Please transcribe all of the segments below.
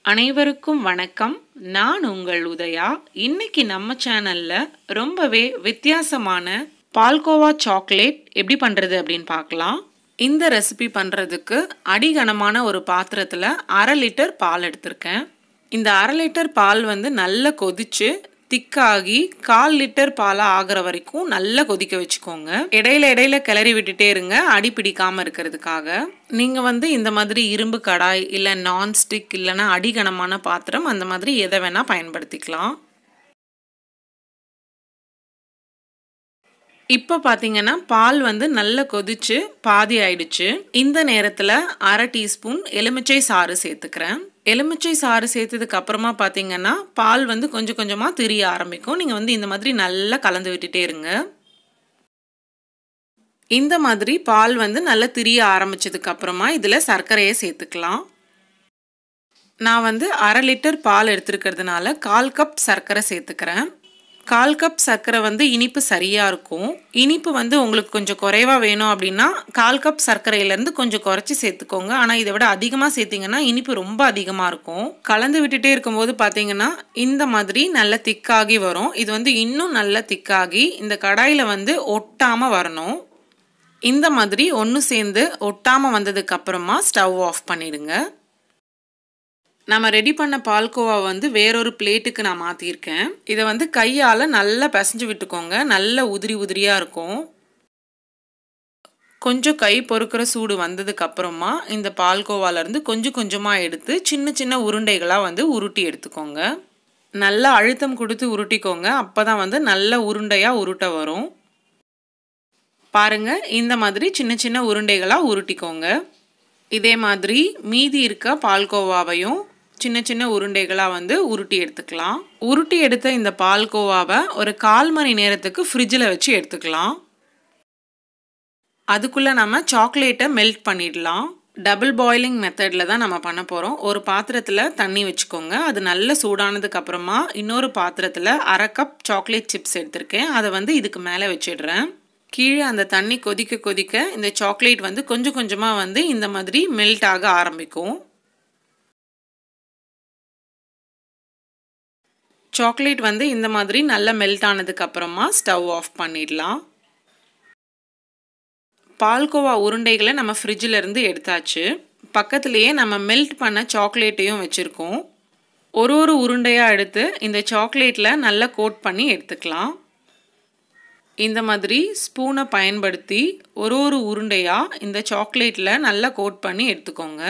அனைவருக்கும் வணக்கம் நான் உங்கள் உதயா இன்னைக்கு நம்ம சேனல்ல ரொம்பவே வித்தியாசமான பால்கோவா சாக்லேட் எப்படி பண்றது அப்படின்னு பார்க்கலாம் இந்த ரெசிபி பண்றதுக்கு அடிகனமான ஒரு பாத்திரத்துல அரை லிட்டர் பால் எடுத்திருக்கேன் இந்த அரை லிட்டர் பால் வந்து நல்லா கொதிச்சு திக்காகி கால் லிட்டர் பாலாக ஆகிற வரைக்கும் நல்லா கொதிக்க வச்சுக்கோங்க இடையில இடையில கிளறி விட்டுட்டே இருங்க அடி பிடிக்காம இருக்கிறதுக்காக நீங்கள் வந்து இந்த மாதிரி இரும்பு கடாய் இல்லை நான்ஸ்டிக் இல்லைன்னா அடிகனமான பாத்திரம் அந்த மாதிரி எதை வேணால் பயன்படுத்திக்கலாம் இப்போ பார்த்தீங்கன்னா பால் வந்து நல்லா கொதிச்சு பாதி ஆயிடுச்சு இந்த நேரத்தில் அரை டீஸ்பூன் எலுமிச்சை சாறு சேர்த்துக்கிறேன் எலுமிச்சை சாறு சேர்த்ததுக்கு அப்புறமா பார்த்தீங்கன்னா பால் வந்து கொஞ்சம் கொஞ்சமாக திரிய ஆரம்பிக்கும் நீங்கள் வந்து இந்த மாதிரி நல்லா கலந்து விட்டுட்டே இருங்க இந்த மாதிரி பால் வந்து நல்லா திரிய ஆரம்பிச்சதுக்கு அப்புறமா இதில் சர்க்கரையை சேர்த்துக்கலாம் நான் வந்து அரை லிட்டர் பால் எடுத்துருக்கிறதுனால கால் கப் சர்க்கரை சேர்த்துக்கிறேன் கால் கப் சர்க்கரை வந்து இனிப்பு சரியாக இருக்கும் இனிப்பு வந்து உங்களுக்கு கொஞ்சம் குறைவாக வேணும் அப்படின்னா கால் கப் சர்க்கரையிலேருந்து கொஞ்சம் குறைச்சி சேர்த்துக்கோங்க ஆனால் இதை விட அதிகமாக சேர்த்திங்கன்னா இனிப்பு ரொம்ப அதிகமாக இருக்கும் கலந்து விட்டுட்டே இருக்கும்போது பார்த்தீங்கன்னா இந்த மாதிரி நல்ல திக்காகி வரும் இது வந்து இன்னும் நல்ல திக்காகி இந்த கடாயில் வந்து ஒட்டாமல் வரணும் இந்த மாதிரி ஒன்று சேர்ந்து ஒட்டாமல் வந்ததுக்கு அப்புறமா ஸ்டவ் ஆஃப் பண்ணிடுங்க நம்ம ரெடி பண்ண பால்கோவா வந்து வேறொரு பிளேட்டுக்கு நான் மாற்றிருக்கேன் இதை வந்து கையால் நல்லா பிசைஞ்சு விட்டுக்கோங்க நல்ல உதிரி உதிரியாக இருக்கும் கொஞ்சம் கை பொறுக்கிற சூடு வந்ததுக்கு அப்புறமா இந்த பால்கோவாலேருந்து கொஞ்சம் கொஞ்சமாக எடுத்து சின்ன சின்ன உருண்டைகளாக வந்து உருட்டி எடுத்துக்கோங்க நல்லா அழுத்தம் கொடுத்து உருட்டிக்கோங்க அப்போ தான் வந்து நல்ல உருண்டையாக உருட்ட வரும் பாருங்க இந்த மாதிரி சின்ன சின்ன உருண்டைகளாக உருட்டிக்கோங்க இதே மாதிரி மீதி இருக்க பால்கோவாவையும் சின்ன சின்ன உருண்டைகளாக வந்து உருட்டி எடுத்துக்கலாம் உருட்டி எடுத்த இந்த பால்கோவாவை ஒரு கால் மணி நேரத்துக்கு ஃப்ரிட்ஜில் வச்சு எடுத்துக்கலாம் அதுக்குள்ளே நம்ம சாக்லேட்டை மெல்ட் பண்ணிடலாம் டபுள் பாயிலிங் மெத்தடில் தான் நம்ம பண்ண போகிறோம் ஒரு பாத்திரத்தில் தண்ணி வச்சுக்கோங்க அது நல்ல சூடானதுக்கு அப்புறமா இன்னொரு பாத்திரத்தில் அரை கப் சாக்லேட் சிப்ஸ் எடுத்திருக்கேன் அதை வந்து இதுக்கு மேலே வச்சிடுறேன் கீழே அந்த தண்ணி கொதிக்க கொதிக்க இந்த சாக்லேட் வந்து கொஞ்சம் கொஞ்சமாக வந்து இந்த மாதிரி மெல்ட் ஆக ஆரம்பிக்கும் சாக்லேட் வந்து இந்த மாதிரி நல்லா மெல்ட் ஆனதுக்கு அப்புறமா ஸ்டவ் ஆஃப் பண்ணிடலாம் பால்கோவா உருண்டைகளை நம்ம ஃப்ரிட்ஜில் இருந்து எடுத்தாச்சு பக்கத்துலேயே நம்ம மெல்ட் பண்ண சாக்லேட்டையும் வச்சுருக்கோம் ஒரு ஒரு உருண்டையாக எடுத்து இந்த சாக்லேட்டில் நல்லா கோட் பண்ணி எடுத்துக்கலாம் இந்த மாதிரி ஸ்பூனை பயன்படுத்தி ஒரு ஒரு உருண்டையாக இந்த சாக்லேட்டில் நல்லா கோட் பண்ணி எடுத்துக்கோங்க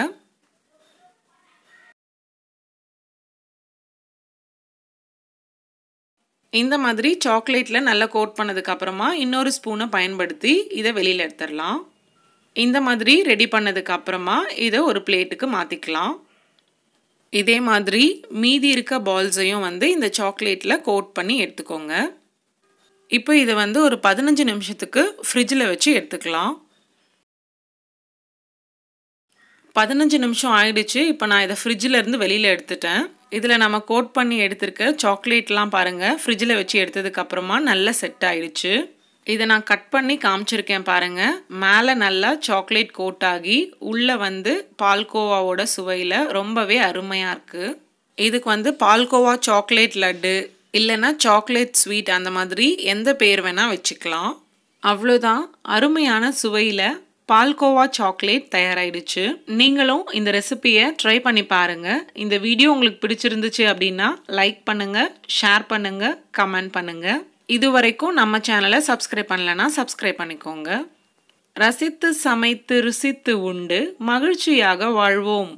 இந்த மாதிரி சாக்லேட்டில் நல்லா கோட் பண்ணதுக்கு அப்புறமா இன்னொரு ஸ்பூனை பயன்படுத்தி இதை வெளியில் எடுத்துடலாம் இந்த மாதிரி ரெடி பண்ணதுக்கு அப்புறமா இதை ஒரு பிளேட்டுக்கு மாற்றிக்கலாம் இதே மாதிரி மீதி இருக்க பால்ஸையும் வந்து இந்த சாக்லேட்டில் கோட் பண்ணி எடுத்துக்கோங்க இப்போ இதை வந்து ஒரு பதினஞ்சு நிமிஷத்துக்கு ஃப்ரிட்ஜில் வச்சு எடுத்துக்கலாம் பதினஞ்சு நிமிஷம் ஆயிடுச்சு இப்போ நான் இதை ஃப்ரிட்ஜில் இருந்து வெளியில் எடுத்துட்டேன் இதில் நம்ம கோட் பண்ணி எடுத்திருக்க சாக்லேட்லாம் பாருங்கள் ஃப்ரிட்ஜில் வச்சு எடுத்ததுக்கப்புறமா நல்லா செட் ஆயிடுச்சு இதை நான் கட் பண்ணி காமிச்சிருக்கேன் பாருங்கள் மேலே நல்லா சாக்லேட் கோட் ஆகி உள்ளே வந்து பால்கோவாவோட சுவையில் ரொம்பவே அருமையாக இருக்குது இதுக்கு வந்து பால்கோவா சாக்லேட் லட்டு இல்லைன்னா சாக்லேட் ஸ்வீட் அந்த மாதிரி எந்த பேர் வேணால் வச்சுக்கலாம் அவ்வளோதான் அருமையான சுவையில் பால்கோவா சாக்லேட் தயாராகிடுச்சு நீங்களும் இந்த ரெசிப்பியை ட்ரை பண்ணி பாருங்கள் இந்த வீடியோ உங்களுக்கு பிடிச்சிருந்துச்சு அப்படின்னா லைக் பண்ணுங்கள் ஷேர் பண்ணுங்கள் கமெண்ட் பண்ணுங்கள் இது வரைக்கும் நம்ம சேனலை சப்ஸ்கிரைப் பண்ணலைன்னா சப்ஸ்கிரைப் பண்ணிக்கோங்க ரசித்து சமைத்து ருசித்து உண்டு மகிழ்ச்சியாக வாழ்வோம்